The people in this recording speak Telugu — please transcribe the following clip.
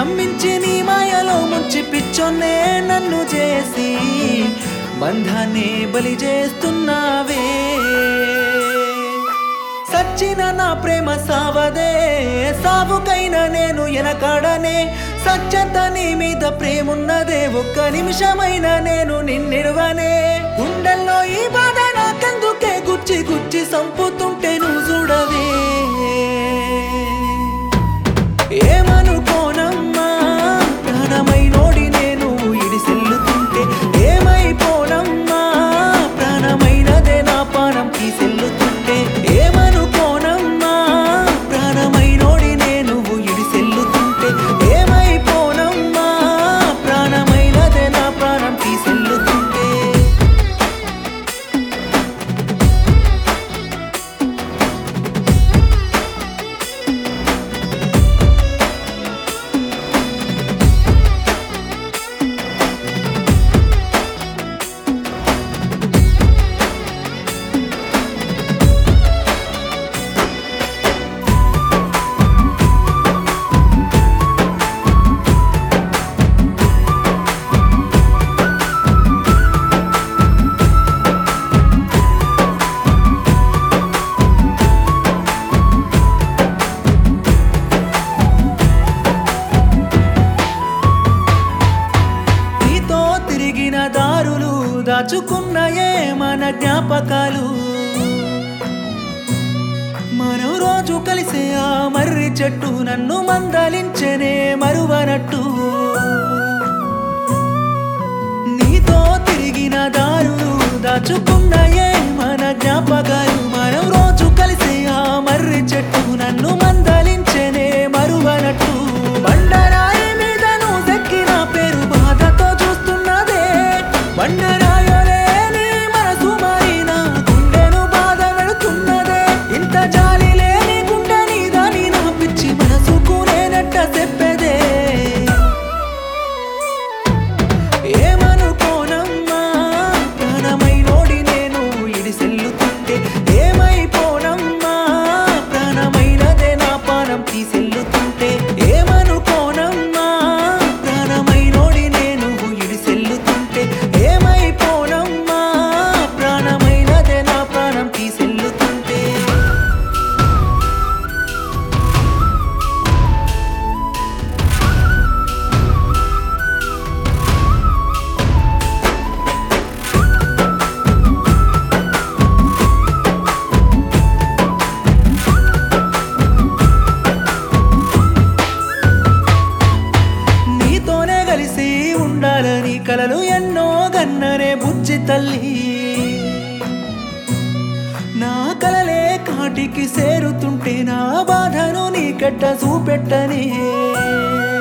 నమ్మించి నీ మాయలో ముంచి పిచ్చొన్నే నన్ను చేసి బంధాన్ని బలి చేస్తున్నావే సచ్చిన నా ప్రేమ సావదే సావుకైనా నేను ఎనకాడనే సత్యంత నీ మీద ప్రేమున్నదే ఒక్క నిమిషమైన నేను నిన్నిడవనే గుండెల్లో ఈ బాధ నాకెందుకే గుచ్చి గుచ్చి సంపుతుంటే నువ్వు చూడవే ఏమనుకోనమ్మా ప్రాణమై నోడి నేను ఇడిసెల్లుతుంటే ఏమైపోనమ్మా ప్రాణమైనదే నా పానం తీసెల్లుతుంటే ఏమనుకోనమ్మా ప్రాణమై నోడి నేను ఇడిసెల్లుతుంటే ఏమైపోనమ్మా ప్రాణమైనదే నా ప్రాణం తీసెల్లుతుంటే నీతో తిరిగిన దారులు దాచుకున్నయే మన జ్ఞాపకాలు మనం రోజు కలిసే ఆ మర్రి చెట్టు నన్ను మందలించనే మరువనట్టు నీతో తిరిగిన దారులు దాచుకున్నయే మన జ్ఞాపకాలు మనం రోజు కలిసే ఆ మర్రి చెట్టు నన్ను మందలించనే మరువనట్టు బండరాయి మీద నువ్వు దక్కిన పేరు బాధతో చూస్తున్నదే బండరాయలే నీ మనసు మారిన గుండెను బాధ పెడుతున్నదే ఇంత జాలి లేని గుండె నీదని నా పిచ్చి మనసుకు నేనట్ట చెప్పేదే ఏమనుకోనమ్మా ప్రాణమై నోడి నేను ఇడిసెల్లుతుంటే ఏమైపోనమ్మా ప్రాణమైనదే నా పానం తీసెల్లుతుంటే ఏమనుకోనమ్మా ప్రాణమై నోడి నేను ఇడిసెల్లుతుంటే ఏమైపోనమ్మా ప్రాణమైనదే నా ప్రాణం తీసెల్లుతుంటే నీతోనే కలిసి ఉండాలని కలలు ఎన్నో గన్ననే బుజ్జి తల్లి నా కలలే కాటికి సేరుతుంటే నా బాధను నీకెట్ట చూపెట్టని